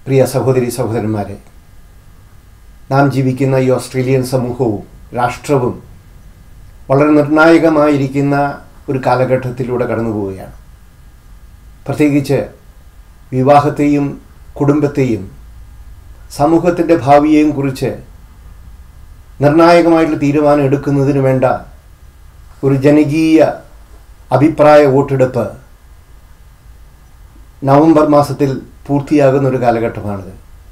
പ്രിയ സഹോദരി സഹോദരന്മാരെ നാം ജീവിക്കുന്ന ഈ ഓസ്ട്രേലിയൻ സമൂഹവും രാഷ്ട്രവും വളരെ നിർണായകമായിരിക്കുന്ന ഒരു കാലഘട്ടത്തിലൂടെ കടന്നു പോവുകയാണ് പ്രത്യേകിച്ച് വിവാഹത്തെയും കുടുംബത്തെയും സമൂഹത്തിൻ്റെ ഭാവിയെയും കുറിച്ച് നിർണായകമായിട്ടുള്ള തീരുമാനം എടുക്കുന്നതിന് വേണ്ട ഒരു ജനകീയ അഭിപ്രായ വോട്ടെടുപ്പ് നവംബർ മാസത്തിൽ പൂർത്തിയാകുന്ന ഒരു കാലഘട്ടമാണിത്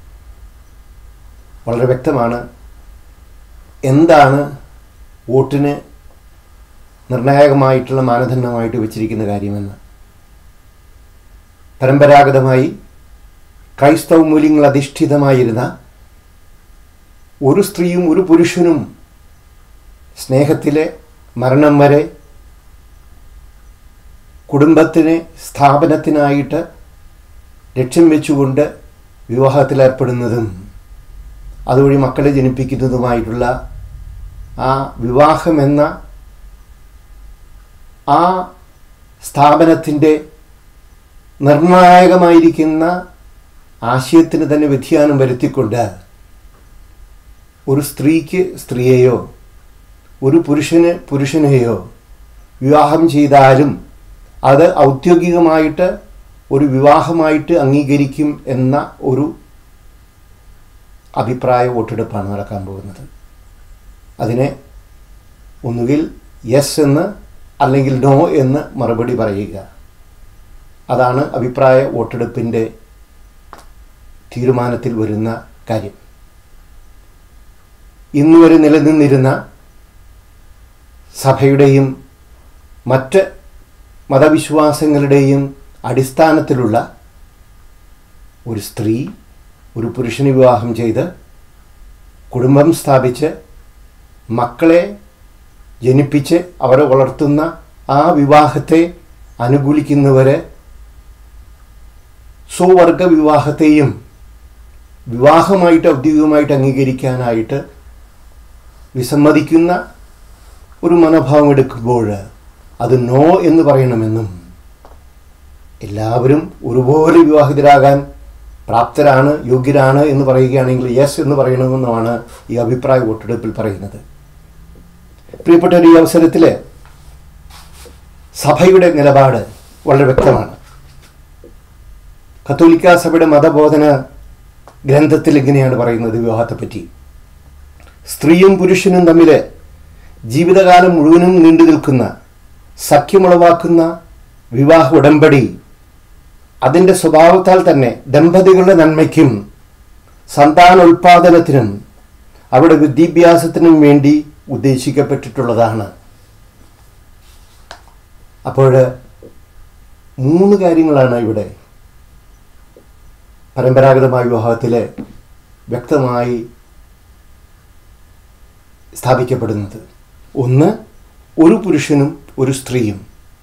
വളരെ വ്യക്തമാണ് എന്താണ് വോട്ടിന് നിർണായകമായിട്ടുള്ള മാനദണ്ഡമായിട്ട് വെച്ചിരിക്കുന്ന കാര്യമെന്ന് പരമ്പരാഗതമായി ക്രൈസ്തവ മൂല്യങ്ങൾ അധിഷ്ഠിതമായിരുന്ന ഒരു സ്ത്രീയും ഒരു പുരുഷനും സ്നേഹത്തിലെ മരണം വരെ കുടുംബത്തിന് സ്ഥാപനത്തിനായിട്ട് ലക്ഷ്യം വെച്ചുകൊണ്ട് വിവാഹത്തിലേർപ്പെടുന്നതും അതുവഴി മക്കളെ ജനിപ്പിക്കുന്നതുമായിട്ടുള്ള ആ വിവാഹമെന്ന ആ സ്ഥാപനത്തിൻ്റെ നിർണായകമായിരിക്കുന്ന ആശയത്തിന് തന്നെ വ്യതിയാനം വരുത്തിക്കൊണ്ട് ഒരു സ്ത്രീക്ക് സ്ത്രീയെയോ ഒരു പുരുഷന് പുരുഷനെയോ വിവാഹം ചെയ്താലും അത് ഔദ്യോഗികമായിട്ട് ഒരു വിവാഹമായിട്ട് അംഗീകരിക്കും എന്ന ഒരു അഭിപ്രായ വോട്ടെടുപ്പാണ് നടക്കാൻ പോകുന്നത് അതിനെ ഒന്നുകിൽ യെസ് എന്ന് അല്ലെങ്കിൽ നോ എന്ന് മറുപടി പറയുക അതാണ് അഭിപ്രായ വോട്ടെടുപ്പിൻ്റെ തീരുമാനത്തിൽ വരുന്ന കാര്യം ഇന്നുവരെ നിലനിന്നിരുന്ന സഭയുടെയും മറ്റ് മതവിശ്വാസങ്ങളുടെയും അടിസ്ഥാനത്തിലുള്ള ഒരു സ്ത്രീ ഒരു പുരുഷന് വിവാഹം ചെയ്ത് കുടുംബം സ്ഥാപിച്ച് മക്കളെ ജനിപ്പിച്ച് അവരെ വളർത്തുന്ന ആ വിവാഹത്തെ അനുകൂലിക്കുന്നവരെ സ്വവർഗ വിവാഹത്തെയും വിവാഹമായിട്ട് ഔദ്യോഗികമായിട്ട് അംഗീകരിക്കാനായിട്ട് വിസമ്മതിക്കുന്ന ഒരു മനോഭാവം എടുക്കുമ്പോൾ അത് നോ എന്ന് പറയണമെന്നും എല്ലാവരും ഒരുപോലെ വിവാഹിതരാകാൻ പ്രാപ്തരാണ് യോഗ്യരാണ് എന്ന് പറയുകയാണെങ്കിൽ യെസ് എന്ന് പറയണമെന്നുമാണ് ഈ അഭിപ്രായ വോട്ടെടുപ്പിൽ പറയുന്നത് പ്രിയപ്പെട്ട ഈ അവസരത്തിൽ സഭയുടെ നിലപാട് വളരെ വ്യക്തമാണ് കത്തോലിക്ക സഭയുടെ മതബോധന ഗ്രന്ഥത്തിൽ ഇങ്ങനെയാണ് പറയുന്നത് വിവാഹത്തെപ്പറ്റി സ്ത്രീയും പുരുഷനും തമ്മിൽ ജീവിതകാലം മുഴുവനും നീണ്ടു നിൽക്കുന്ന സഖ്യമുളവാക്കുന്ന വിവാഹ ഉടമ്പടി അതിൻ്റെ സ്വഭാവത്താൽ തന്നെ ദമ്പതികളുടെ നന്മയ്ക്കും സന്താനോൽപാദനത്തിനും അവരുടെ വിദ്യാഭ്യാസത്തിനും വേണ്ടി ഉദ്ദേശിക്കപ്പെട്ടിട്ടുള്ളതാണ് അപ്പോൾ മൂന്ന് കാര്യങ്ങളാണ് ഇവിടെ പരമ്പരാഗതമായ വിവാഹത്തിൽ വ്യക്തമായി സ്ഥാപിക്കപ്പെടുന്നത് ഒന്ന് ഒരു പുരുഷനും ഒരു സ്ത്രീയും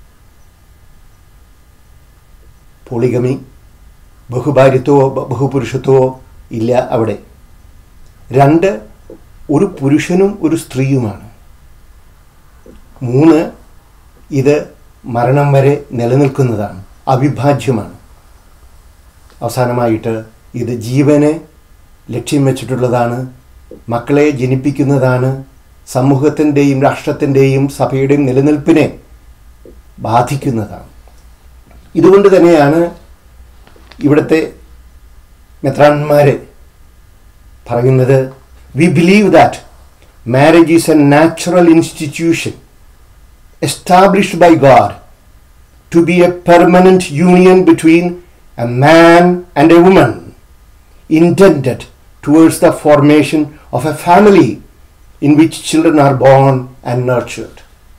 പോളിഗമി ബഹുഭാര്യത്വമോ ബഹുപുരുഷത്വമോ ഇല്ല അവിടെ രണ്ട് ഒരു പുരുഷനും ഒരു സ്ത്രീയുമാണ് മൂന്ന് ഇത് മരണം വരെ നിലനിൽക്കുന്നതാണ് അവിഭാജ്യമാണ് അവസാനമായിട്ട് ഇത് ജീവനെ ലക്ഷ്യം വെച്ചിട്ടുള്ളതാണ് മക്കളെ ജനിപ്പിക്കുന്നതാണ് സമൂഹത്തിൻ്റെയും രാഷ്ട്രത്തിൻ്റെയും സഭയുടെയും നിലനിൽപ്പിനെ ബാധിക്കുന്നതാണ് ഇതുകൊണ്ട് തന്നെയാണ് ഇവിടുത്തെ മെത്രാന്മാർ പറയുന്നത് we believe that marriage is a natural institution established by God to be a permanent union between a man and a woman intended towards the formation of a family in which children are born and nurtured.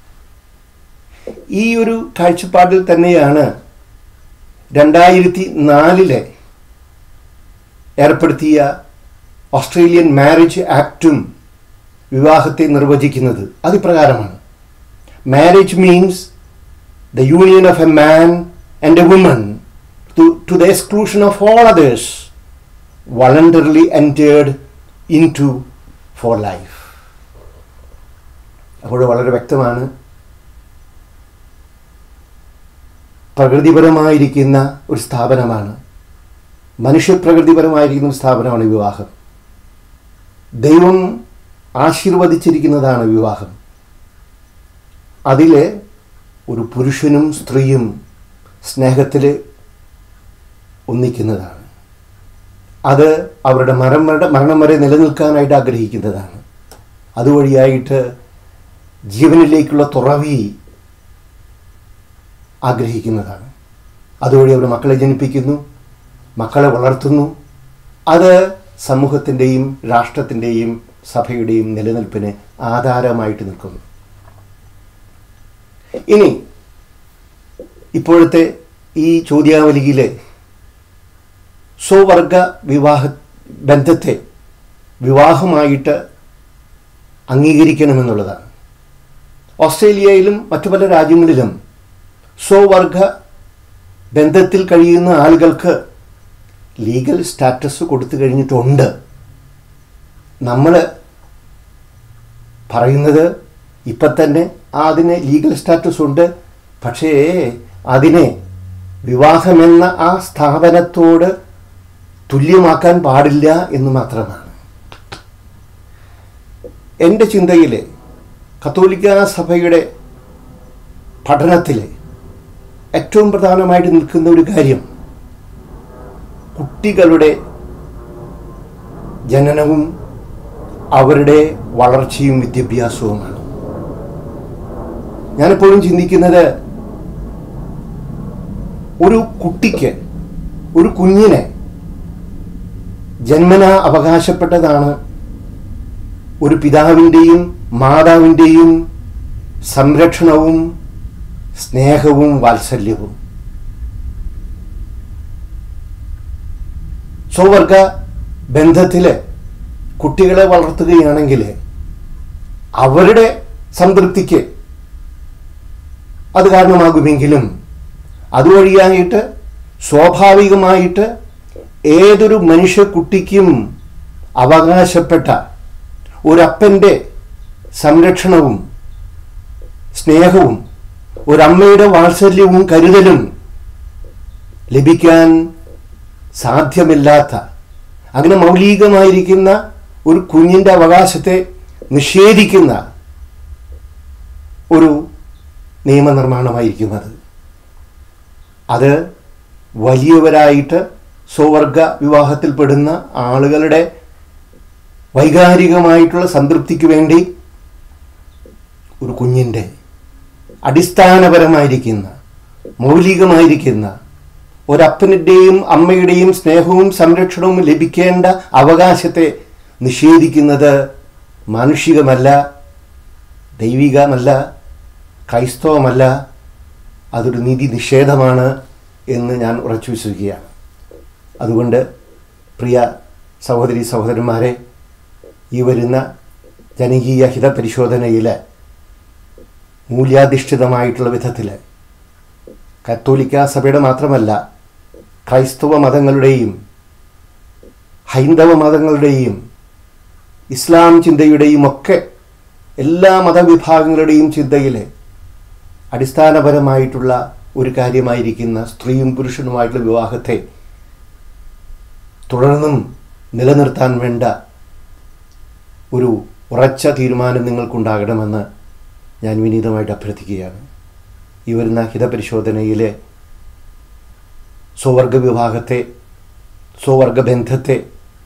ഈ ഒരു കാഴ്ചപ്പാടിൽ തന്നെയാണ് രണ്ടായിരത്തി നാലിലെ ഏർപ്പെടുത്തിയ Australian marriage ആക്റ്റും വിവാഹത്തെ നിർവചിക്കുന്നത് അതിപ്രകാരമാണ് marriage means the union of a man and a woman to the exclusion of all others voluntarily entered into for life അപ്പോൾ വളരെ വ്യക്തമാണ് പ്രകൃതിപരമായിരിക്കുന്ന ഒരു സ്ഥാപനമാണ് മനുഷ്യപ്രകൃതിപരമായിരിക്കുന്ന സ്ഥാപനമാണ് വിവാഹം ദൈവം ആശീർവദിച്ചിരിക്കുന്നതാണ് വിവാഹം അതിൽ ഒരു പുരുഷനും സ്ത്രീയും സ്നേഹത്തിൽ ഒന്നിക്കുന്നതാണ് അത് അവരുടെ മരണം വരെ മരണം വരെ നിലനിൽക്കാനായിട്ട് ആഗ്രഹിക്കുന്നതാണ് അതുവഴിയായിട്ട് ജീവനിലേക്കുള്ള തുറവി ആഗ്രഹിക്കുന്നതാണ് അതുവഴി അവർ മക്കളെ ജനിപ്പിക്കുന്നു മക്കളെ വളർത്തുന്നു അത് സമൂഹത്തിൻ്റെയും രാഷ്ട്രത്തിൻ്റെയും സഭയുടെയും നിലനിൽപ്പിന് ആധാരമായിട്ട് നിൽക്കുന്നു ഇനി ഇപ്പോഴത്തെ ഈ ചോദ്യാവലിയിലെ സ്വവർഗ വിവാഹ ബന്ധത്തെ വിവാഹമായിട്ട് അംഗീകരിക്കണമെന്നുള്ളതാണ് ഓസ്ട്രേലിയയിലും മറ്റു പല രാജ്യങ്ങളിലും സ്വവർഗ ബന്ധത്തിൽ കഴിയുന്ന ആളുകൾക്ക് ലീഗൽ സ്റ്റാറ്റസ് കൊടുത്തു കഴിഞ്ഞിട്ടുണ്ട് നമ്മൾ പറയുന്നത് ഇപ്പം തന്നെ അതിന് ലീഗൽ സ്റ്റാറ്റസ് ഉണ്ട് പക്ഷേ അതിനെ വിവാഹമെന്ന ആ സ്ഥാപനത്തോട് തുല്യമാക്കാൻ പാടില്ല എന്ന് മാത്രമാണ് എൻ്റെ ചിന്തയിൽ കത്തോലിക്ക സഭയുടെ പഠനത്തിൽ ഏറ്റവും പ്രധാനമായിട്ട് നിൽക്കുന്ന ഒരു കാര്യം കുട്ടികളുടെ ജനനവും അവരുടെ വളർച്ചയും വിദ്യാഭ്യാസവുമാണ് ഞാനെപ്പോഴും ചിന്തിക്കുന്നത് ഒരു കുട്ടിക്ക് ഒരു കുഞ്ഞിനെ ജന്മന അവകാശപ്പെട്ടതാണ് ഒരു പിതാവിൻ്റെയും മാതാവിൻ്റെയും സംരക്ഷണവും സ്നേഹവും വാത്സല്യവും സ്വവർഗ ബന്ധത്തിൽ കുട്ടികളെ വളർത്തുകയാണെങ്കിൽ അവരുടെ സംതൃപ്തിക്ക് അത് കാരണമാകുമെങ്കിലും അതുവഴിയായിട്ട് സ്വാഭാവികമായിട്ട് ഏതൊരു മനുഷ്യക്കുട്ടിക്കും അവകാശപ്പെട്ട ഒരപ്പൻ്റെ സംരക്ഷണവും സ്നേഹവും ഒരമ്മയുടെ വാത്സല്യവും കരുതലും ലഭിക്കാൻ സാധ്യമില്ലാത്ത അങ്ങനെ മൗലികമായിരിക്കുന്ന ഒരു കുഞ്ഞിൻ്റെ അവകാശത്തെ നിഷേധിക്കുന്ന ഒരു നിയമനിർമ്മാണമായിരിക്കും അത് അത് വലിയവരായിട്ട് സ്വവർഗ വിവാഹത്തിൽപ്പെടുന്ന ആളുകളുടെ വൈകാരികമായിട്ടുള്ള സംതൃപ്തിക്ക് വേണ്ടി ഒരു കുഞ്ഞിൻ്റെ അടിസ്ഥാനപരമായിരിക്കുന്ന മൗലികമായിരിക്കുന്ന ഒരപ്പനുടെയും അമ്മയുടെയും സ്നേഹവും സംരക്ഷണവും ലഭിക്കേണ്ട അവകാശത്തെ നിഷേധിക്കുന്നത് മാനുഷികമല്ല ദൈവികമല്ല ക്രൈസ്തവമല്ല അതൊരു നീതി നിഷേധമാണ് എന്ന് ഞാൻ ഉറച്ചു വിശ്വസിക്കുകയാണ് അതുകൊണ്ട് പ്രിയ സഹോദരി സഹോദരന്മാരെ ഈ വരുന്ന ജനകീയ ഹിതപരിശോധനയിൽ മൂല്യാധിഷ്ഠിതമായിട്ടുള്ള വിധത്തിൽ കത്തോലിക്ക സഭയുടെ മാത്രമല്ല ക്രൈസ്തവ മതങ്ങളുടെയും ഹൈന്ദവ മതങ്ങളുടെയും ഇസ്ലാം ചിന്തയുടെയും ഒക്കെ എല്ലാ മതവിഭാഗങ്ങളുടെയും ചിന്തയിൽ അടിസ്ഥാനപരമായിട്ടുള്ള ഒരു കാര്യമായിരിക്കുന്ന സ്ത്രീയും പുരുഷനുമായിട്ടുള്ള വിവാഹത്തെ തുടർന്നും നിലനിർത്താൻ വേണ്ട ഒരു ഉറച്ച തീരുമാനം നിങ്ങൾക്കുണ്ടാകണമെന്ന് ഞാൻ വിനീതമായിട്ട് അഭ്യർത്ഥിക്കുകയാണ് ഈ വരുന്ന ഹിതപരിശോധനയിലെ സ്വവർഗ വിവാഹത്തെ സ്വവർഗ ബന്ധത്തെ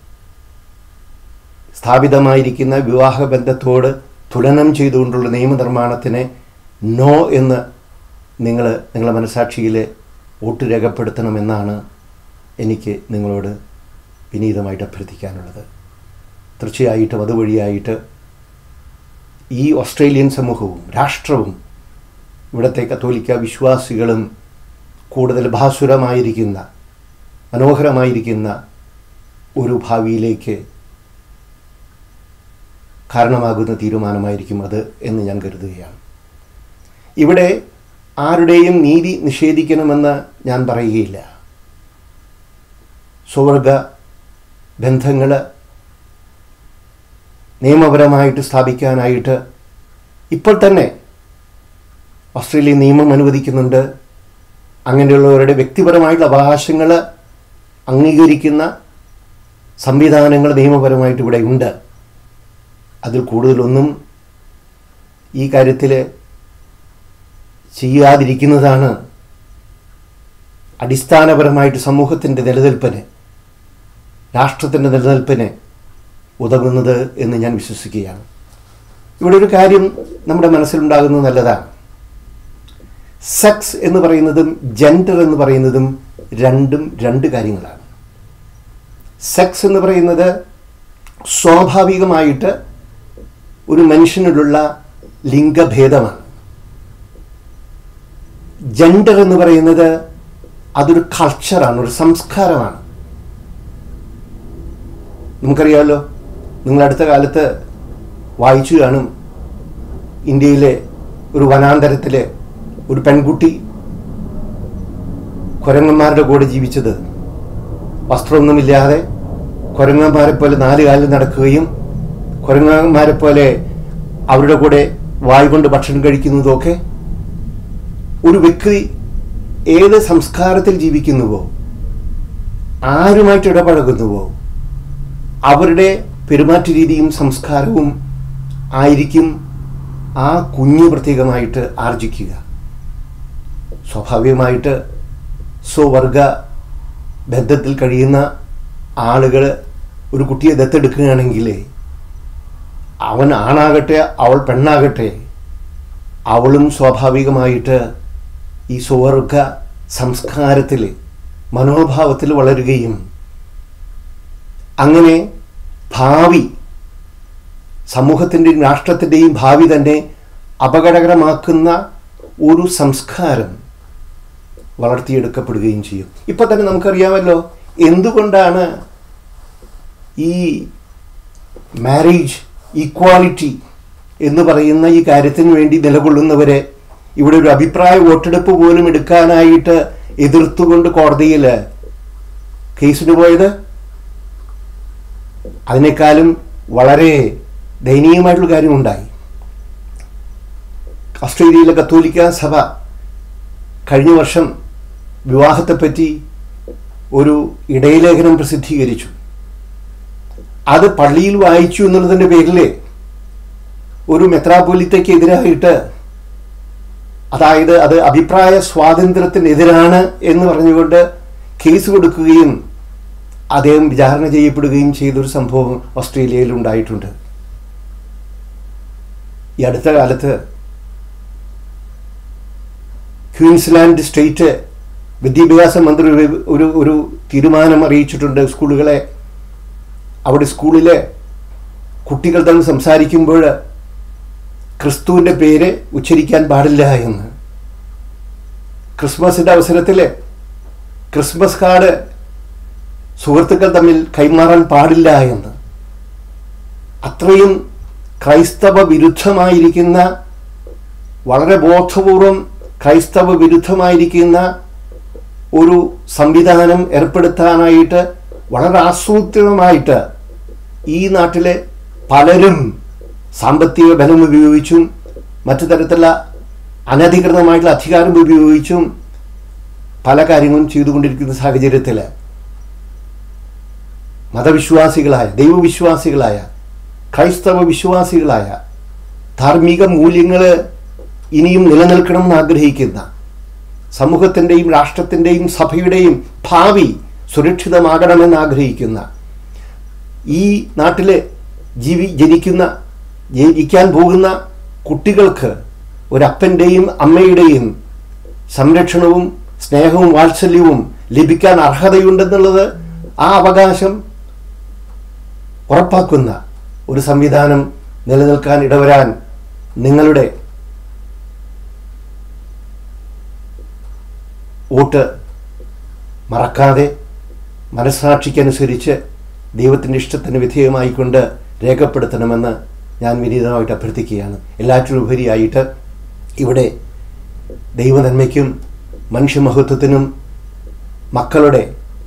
സ്ഥാപിതമായിരിക്കുന്ന വിവാഹ ബന്ധത്തോട് തുലനം ചെയ്തുകൊണ്ടുള്ള നിയമനിർമ്മാണത്തിന് നോ എന്ന് നിങ്ങൾ നിങ്ങളുടെ മനസാക്ഷിയിൽ വോട്ട് രേഖപ്പെടുത്തണമെന്നാണ് എനിക്ക് നിങ്ങളോട് വിനീതമായിട്ട് അഭ്യർത്ഥിക്കാനുള്ളത് തീർച്ചയായിട്ടും അതുവഴിയായിട്ട് ഈ ഓസ്ട്രേലിയൻ സമൂഹവും രാഷ്ട്രവും ഇവിടുത്തെ കത്തോലിക്ക വിശ്വാസികളും കൂടുതൽ ഭാസുരമായിരിക്കുന്ന മനോഹരമായിരിക്കുന്ന ഒരു ഭാവിയിലേക്ക് കാരണമാകുന്ന തീരുമാനമായിരിക്കും അത് എന്ന് ഞാൻ കരുതുകയാണ് ഇവിടെ ആരുടെയും നീതി നിഷേധിക്കണമെന്ന് ഞാൻ പറയുകയില്ല സ്വർഗ ബന്ധങ്ങൾ നിയമപരമായിട്ട് സ്ഥാപിക്കാനായിട്ട് ഇപ്പോൾ തന്നെ ഓസ്ട്രേലിയൻ നിയമം അനുവദിക്കുന്നുണ്ട് അങ്ങനെയുള്ളവരുടെ വ്യക്തിപരമായിട്ടുള്ള അവകാശങ്ങൾ അംഗീകരിക്കുന്ന സംവിധാനങ്ങൾ നിയമപരമായിട്ട് ഇവിടെ ഉണ്ട് അതിൽ കൂടുതലൊന്നും ഈ കാര്യത്തിൽ ചെയ്യാതിരിക്കുന്നതാണ് അടിസ്ഥാനപരമായിട്ട് സമൂഹത്തിൻ്റെ നിലനിൽപ്പിന് രാഷ്ട്രത്തിൻ്റെ നിലനിൽപ്പിന് ഉതകുന്നത് എന്ന് ഞാൻ വിശ്വസിക്കുകയാണ് ഇവിടെ ഒരു കാര്യം നമ്മുടെ മനസ്സിലുണ്ടാകുന്നത് നല്ലതാണ് സെക്സ് എന്ന് പറയുന്നതും ജെൻഡർ എന്ന് പറയുന്നതും രണ്ടും രണ്ട് കാര്യങ്ങളാണ് സെക്സ് എന്ന് പറയുന്നത് സ്വാഭാവികമായിട്ട് ഒരു മനുഷ്യനിലുള്ള ലിംഗഭേദമാണ് ജെൻഡർ എന്ന് പറയുന്നത് അതൊരു കൾച്ചറാണ് ഒരു സംസ്കാരമാണ് നമുക്കറിയാമല്ലോ നിങ്ങൾ അടുത്ത കാലത്ത് വായിച്ചു കാണും ഇന്ത്യയിലെ ഒരു വനാന്തരത്തിലെ ഒരു പെൺകുട്ടി കുരങ്ങന്മാരുടെ കൂടെ ജീവിച്ചത് വസ്ത്രമൊന്നുമില്ലാതെ കുരങ്ങന്മാരെ പോലെ നാല് കാലിൽ നടക്കുകയും കുരങ്ങന്മാരെ പോലെ അവരുടെ കൂടെ വായു കൊണ്ട് ഭക്ഷണം കഴിക്കുന്നതൊക്കെ ഒരു വ്യക്തി ഏത് സംസ്കാരത്തിൽ ജീവിക്കുന്നുവോ ആരുമായിട്ട് ഇടപഴകുന്നുവോ അവരുടെ പെരുമാറ്റ രീതിയും സംസ്കാരവും ആയിരിക്കും ആ കുഞ്ഞ് പ്രത്യേകമായിട്ട് ആർജിക്കുക സ്വാഭാവികമായിട്ട് സ്വവർഗ ബന്ധത്തിൽ കഴിയുന്ന ആളുകൾ ഒരു കുട്ടിയെ ദത്തെടുക്കുകയാണെങ്കിൽ അവൻ ആണാകട്ടെ അവൾ പെണ്ണാകട്ടെ അവളും സ്വാഭാവികമായിട്ട് ഈ സ്വവർഗ സംസ്കാരത്തിൽ മനോഭാവത്തിൽ വളരുകയും അങ്ങനെ ഭാവി സമൂഹത്തിൻ്റെയും രാഷ്ട്രത്തിൻ്റെയും ഭാവി തന്നെ അപകടകരമാക്കുന്ന ഒരു സംസ്കാരം വളർത്തിയെടുക്കപ്പെടുകയും ചെയ്യും ഇപ്പം തന്നെ നമുക്കറിയാമല്ലോ എന്തുകൊണ്ടാണ് ഈ മാരേജ് ഈക്വാലിറ്റി എന്ന് പറയുന്ന ഈ കാര്യത്തിന് വേണ്ടി നിലകൊള്ളുന്നവരെ ഇവിടെ ഒരു അഭിപ്രായ വോട്ടെടുപ്പ് പോലും എടുക്കാനായിട്ട് എതിർത്തുകൊണ്ട് കോടതിയിൽ കേസിന് പോയത് അതിനേക്കാളും വളരെ ദയനീയമായിട്ടുള്ള കാര്യമുണ്ടായി ഓസ്ട്രേലിയയിലെ കത്തോലിക്ക സഭ കഴിഞ്ഞ വർഷം വിവാഹത്തെപ്പറ്റി ഒരു ഇടയലേഖനം പ്രസിദ്ധീകരിച്ചു അത് പള്ളിയിൽ വായിച്ചു എന്നുള്ളതിൻ്റെ പേരിൽ ഒരു മെത്രാപോലിത്തയ്ക്കെതിരായിട്ട് അതായത് അത് അഭിപ്രായ സ്വാതന്ത്ര്യത്തിനെതിരാണ് എന്ന് പറഞ്ഞുകൊണ്ട് കേസ് കൊടുക്കുകയും അദ്ദേഹം വിചാരണ ചെയ്യപ്പെടുകയും ചെയ്തൊരു സംഭവം ഓസ്ട്രേലിയയിൽ ഉണ്ടായിട്ടുണ്ട് ഈ അടുത്ത കാലത്ത് ക്വീൻസ്ലാൻഡ് സ്റ്റേറ്റ് വിദ്യാഭ്യാസ മന്ത്രി ഒരു- ഒരു ഒരു തീരുമാനം അറിയിച്ചിട്ടുണ്ട് സ്കൂളുകളെ അവിടെ സ്കൂളിലെ കുട്ടികൾ തമ്മിൽ സംസാരിക്കുമ്പോൾ ക്രിസ്തുവിൻ്റെ പേര് ഉച്ചരിക്കാൻ പാടില്ല എന്ന് ക്രിസ്മസിൻ്റെ അവസരത്തിൽ ക്രിസ്മസ് കാർഡ് സുഹൃത്തുക്കൾ തമ്മിൽ കൈമാറാൻ പാടില്ല എന്ന് അത്രയും ക്രൈസ്തവ വിരുദ്ധമായിരിക്കുന്ന വളരെ ബോധപൂർവം ക്രൈസ്തവ വിരുദ്ധമായിരിക്കുന്ന ഒരു സംവിധാനം ഏർപ്പെടുത്താനായിട്ട് വളരെ ആസൂത്രിതമായിട്ട് ഈ നാട്ടിലെ പലരും സാമ്പത്തിക ബലം ഉപയോഗിച്ചും മറ്റു തരത്തിലുള്ള അനധികൃതമായിട്ടുള്ള അധികാരം ഉപയോഗിച്ചും പല കാര്യങ്ങളും ചെയ്തുകൊണ്ടിരിക്കുന്ന സാഹചര്യത്തിൽ മതവിശ്വാസികളായ ദൈവവിശ്വാസികളായ ക്രൈസ്തവ വിശ്വാസികളായ ധാർമ്മിക മൂല്യങ്ങൾ ഇനിയും നിലനിൽക്കണമെന്ന് ആഗ്രഹിക്കുന്ന സമൂഹത്തിൻ്റെയും രാഷ്ട്രത്തിൻ്റെയും സഭയുടെയും ഭാവി സുരക്ഷിതമാകണമെന്ന് ആഗ്രഹിക്കുന്ന ഈ നാട്ടിൽ ജീവി ജനിക്കുന്ന ജനിക്കാൻ പോകുന്ന കുട്ടികൾക്ക് ഒരപ്പൻ്റെയും അമ്മയുടെയും സംരക്ഷണവും സ്നേഹവും വാത്സല്യവും ലഭിക്കാൻ അർഹതയുണ്ടെന്നുള്ളത് ആ അവകാശം ഉറപ്പാക്കുന്ന ഒരു സംവിധാനം നിലനിൽക്കാൻ ഇടവരാൻ നിങ്ങളുടെ വോട്ട് മറക്കാതെ മനസ്സാക്ഷിക്കനുസരിച്ച് ദൈവത്തിൻ്റെ ഇഷ്ടത്തിന് വിധേയമായിക്കൊണ്ട് രേഖപ്പെടുത്തണമെന്ന് ഞാൻ വിനീതമായിട്ട് അഭ്യർത്ഥിക്കുകയാണ് എല്ലാറ്റിനും ഉപരിയായിട്ട് ഇവിടെ ദൈവനന്മയ്ക്കും മനുഷ്യമഹത്വത്തിനും മക്കളുടെ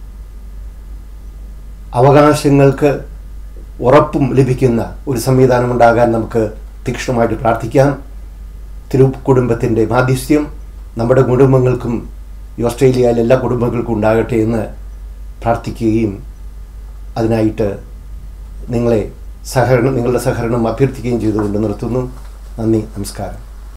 അവകാശങ്ങൾക്ക് ഉറപ്പും ലഭിക്കുന്ന ഒരു സംവിധാനം ഉണ്ടാകാൻ നമുക്ക് തീക്ഷ്ണമായിട്ട് പ്രാർത്ഥിക്കാം തിരു കുടുംബത്തിൻ്റെ മാധ്യസ്ഥ്യം നമ്മുടെ കുടുംബങ്ങൾക്കും ഈ ഓസ്ട്രേലിയയിലെ എല്ലാ കുടുംബങ്ങൾക്കും ഉണ്ടാകട്ടെ എന്ന് പ്രാർത്ഥിക്കുകയും അതിനായിട്ട് നിങ്ങളെ സഹകരണം നിങ്ങളുടെ സഹകരണം അഭ്യർത്ഥിക്കുകയും ചെയ്തുകൊണ്ട് നിർത്തുന്നു നന്ദി നമസ്കാരം